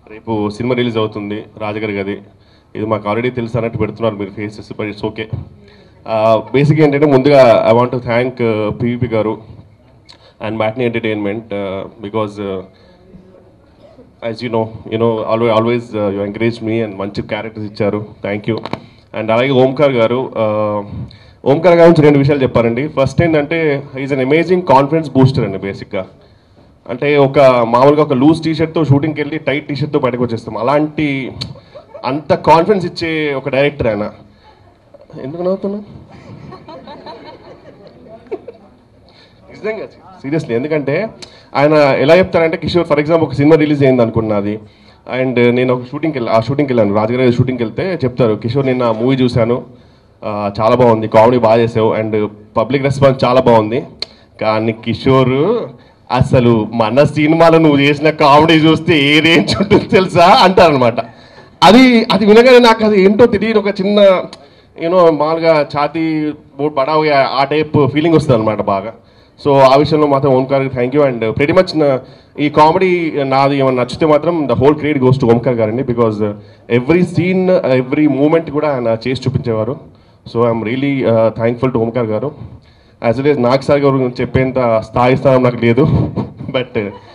రేపు cinema release అవుతుంది రాజగారి గది ఇది మాకు ఆల్రెడీ తెలుసు అన్నట్టు పెడుతున్నారు మీరు faces but it's okay basic ఏంటంటే ముందుగా I want to thank PVP garu and Matinee Entertainment because as you know you know always always you encourage me and మంచి క్యారెక్టర్స్ ఇచ్చారు థ్యాంక్ యూ అండ్ అలాగే ఓంకార్ గారు uh, ఓంకార్ గారి గురించి రెండు విషయాలు చెప్పారండి ఫస్ట్ ఏంటంటే is an amazing confidence booster అండి బేసిక్గా అంటే ఒక మామూలుగా ఒక లూజ్ టీ షర్ట్తో షూటింగ్కి వెళ్ళి టైట్ టీ షర్ట్తో బయటకు వచ్చేస్తాం అలాంటి అంత కాన్ఫిడెన్స్ ఇచ్చే ఒక డైరెక్టర్ ఆయన ఎందుకు నవ్వుతున్నా నిజంగా సీరియస్లీ ఎందుకంటే ఆయన ఎలా చెప్తారంటే కిషోర్ ఫర్ ఎగ్జాంపుల్ ఒక సినిమా రిలీజ్ అయింది అనుకున్నది అండ్ నేను ఒక షూటింగ్కి వెళ్ళి ఆ షూటింగ్కి వెళ్ళాను రాజగారి షూటింగ్కి వెళ్తే చెప్తారు కిషోర్ నేను ఆ మూవీ చూశాను ఆ, చాలా బాగుంది కామెడీ బాగా చేసావు అండ్ పబ్లిక్ రెస్పాన్స్ చాలా బాగుంది కానీ కిషోర్ అసలు మన సినిమాలో నువ్వు చేసిన కామెడీ చూస్తే ఏ రేంజ్ ఉంటుంది తెలుసా అంటారనమాట అది అది వినగానే నాకు అది ఏంటో తెలియని ఒక చిన్న యూనో మామూలుగా ఛాతీ బోట్ బడావు ఆ టైప్ ఫీలింగ్ వస్తుంది అనమాట బాగా సో ఆ విషయంలో మాత్రం Omkar thank you and pretty much ఈ కామెడీ నాది ఏమైనా నచ్చితే మాత్రం the whole create goes to Omkar గారండి because every scene every moment కూడా ఆయన చేసి చూపించేవారు so I'm really thankful to Omkar garu as well Nag sir గారు గురించి చెప్పేంత స్థాయి స్థానం నాకు లేదు but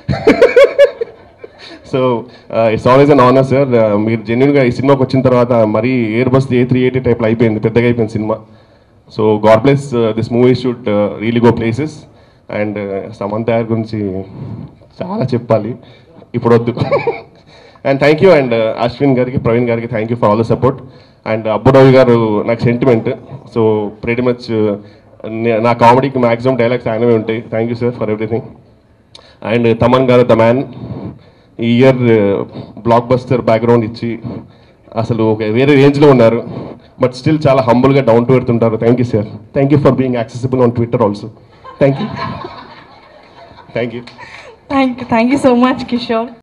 so it's always an honour sir మీరు జెన్యున్గా ఈ సినిమాకి వచ్చిన తర్వాత మరీ airbus A three eighty టైప్లో అయిపోయింది పెద్దగా అయిపోయింది cinema so God bless this movie should really go places and Samantha గారి గురించి చాలా చెప్పాలి ఇప్పుడు వద్దు and thank you and Ashwin గారికి ప్రవీణ్ గారికి thank you for all the support and Abburao garu నాకు సెంటిమెంట్ సో ప్రెటీ మచ్ నా కామెడీకి మ్యాక్సిమం డైలాగ్స్ ఆయనవే ఉంటాయి thank you sir for everything and Thaman garu the man ఈ ఇయర్ బ్లాక్ బస్టర్ బ్యాక్గ్రౌండ్ ఇచ్చి అసలు ఒక వేరే రేంజ్లో ఉన్నారు బట్ స్టిల్ చాలా హంబుల్గా డౌన్ టు ఎర్త్ ఉంటారు thank you sir thank you for being accessible on Twitter also thank you thank you thank thank you so much Kishore